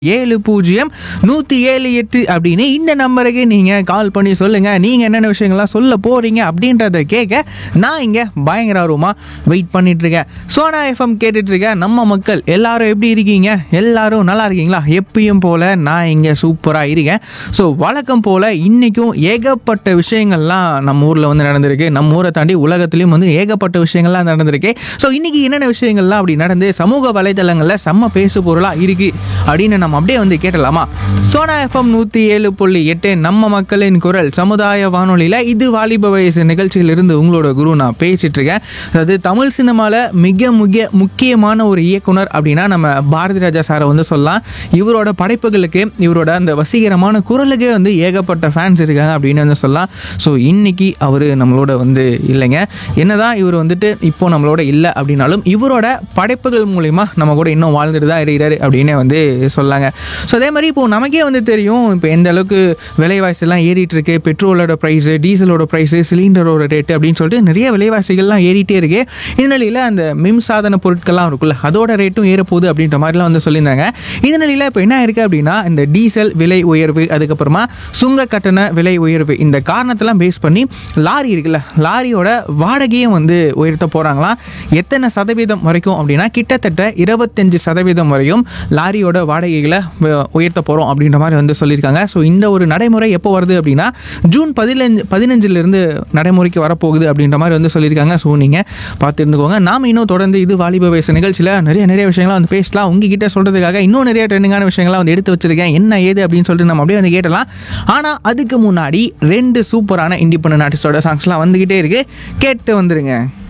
ஏழு பூஜ்ஜியம் நூற்றி ஏழு எட்டு அப்படின்னு இந்த நம்பருக்கு நீங்கள் கால் பண்ணி சொல்லுங்கள் நீங்கள் என்னென்ன விஷயங்கள்லாம் சொல்ல போகிறீங்க அப்படின்றத கேட்க நான் இங்கே பயங்கர ஆர்வமாக வெயிட் பண்ணிகிட்ருக்கேன் சோனா எஃப்எம் கேட்டுட்ருக்கேன் நம்ம மக்கள் எல்லாரும் எப்படி இருக்கீங்க எல்லாரும் நல்லா இருக்கீங்களா எப்பயும் போல் நான் இங்கே சூப்பராக இருக்கேன் ஸோ வழக்கம் போல் இன்றைக்கும் ஏகப்பட்ட விஷயங்கள்லாம் நம்ம ஊரில் வந்து நடந்திருக்கு நம்ம ஊரை தாண்டி உலகத்துலேயும் வந்து ஏகப்பட்ட விஷயங்கள்லாம் நடந்திருக்கு ஸோ இன்றைக்கி என்னென்ன விஷயங்கள்லாம் அப்படி நடந்து சமூக வலைதளங்களில் செம்ம பேசு பொருளாக இருக்குது அப்படின்னு நம்ம அப்படியே வந்து கேட்டலாமா சோனா எஃப்எம் நூற்றி ஏழு புள்ளி எட்டு நம்ம மக்களின் குரல் சமுதாய வானொலியில் இது வாலிப வயசு நிகழ்ச்சியிலிருந்து உங்களோட குரு நான் பேசிட்டு இருக்கேன் அதாவது தமிழ் சினிமாவில் மிக முக்கிய முக்கியமான ஒரு இயக்குனர் அப்படின்னா நம்ம பாரதி ராஜா சாரை வந்து சொல்லலாம் இவரோட படைப்புகளுக்கு இவரோட அந்த வசீகரமான குரலுக்கே வந்து ஏகப்பட்ட ஃபேன்ஸ் இருக்காங்க அப்படின்னு வந்து சொல்லலாம் ஸோ இன்னைக்கு அவர் நம்மளோட வந்து இல்லைங்க என்னதான் இவர் வந்துட்டு இப்போ நம்மளோட இல்லை அப்படின்னாலும் இவரோட படைப்புகள் மூலிமா நம்ம கூட இன்னும் வாழ்ந்துட்டு தான் இருக்கிறாரு அப்படின்னு வந்து சொல்லாங்க ஸோ அதே மாதிரி இப்போ நமக்கே வந்து தெரியும் இப்போ எந்த அளவுக்கு விலைவாசி எல்லாம் ஏறிட்டு இருக்கு பெட்ரோலோட ப்ரைஸு டீசலோட ப்ரைஸு சிலிண்டரோட ரேட்டு அப்படின்னு சொல்லிட்டு நிறைய விலைவாசிகள்லாம் ஏறிட்டே இருக்கு இந்த நிலையில் அந்த மின் சாதன பொருட்கள்லாம் இருக்குல்ல அதோட ரேட்டும் ஏறப்போகுது அப்படின்ற மாதிரிலாம் வந்து சொல்லியிருந்தாங்க இந்த நிலையில் இப்போ என்ன இருக்குது அப்படின்னா இந்த டீசல் விலை உயர்வு அதுக்கப்புறமா சுங்க கட்டண விலை உயர்வு இந்த காரணத்தெல்லாம் பேஸ் பண்ணி லாரி இருக்குல்ல லாரியோட வாடகையும் வந்து உயர்த்த போகிறாங்களாம் எத்தனை சதவீதம் வரைக்கும் அப்படின்னா கிட்டத்தட்ட இருபத்தஞ்சு சதவீதம் வரையும் லாரியோட வாடகைகளை வ- உயர்த்த போகிறோம் அப்படின்ற மாதிரி வந்து சொல்லியிருக்காங்க ஸோ இந்த ஒரு நடைமுறை எப்போ வருது அப்படின்னா ஜூன் பதினஞ்சு பதினஞ்சுலேருந்து நடைமுறைக்கு வரப்போகுது அப்படின்ற மாதிரி வந்து சொல்லியிருக்காங்க ஸோ நீங்கள் பார்த்து இருந்துக்கோங்க நாம இன்னும் தொடர்ந்து இது வாலிப வயசு நிகழ்ச்சியில் நிறைய நிறைய விஷயங்கள்லாம் வந்து பேசலாம் உங்ககிட்ட சொல்கிறதுக்காக இன்னும் நிறைய ட்ரெண்டிங்கான விஷயங்கள்லாம் வந்து எடுத்து வச்சிருக்கேன் என்ன ஏது அப்படின்னு சொல்லிட்டு நம்ம அப்படியே வந்து கேட்டலாம் ஆனால் அதுக்கு முன்னாடி ரெண்டு சூப்பரான இண்டிபெண்டன்ட் ஆர்டிஸ்டோட சாங்ஸ்லாம் வந்துக்கிட்டே இருக்கு கேட்டு வந்துருங்க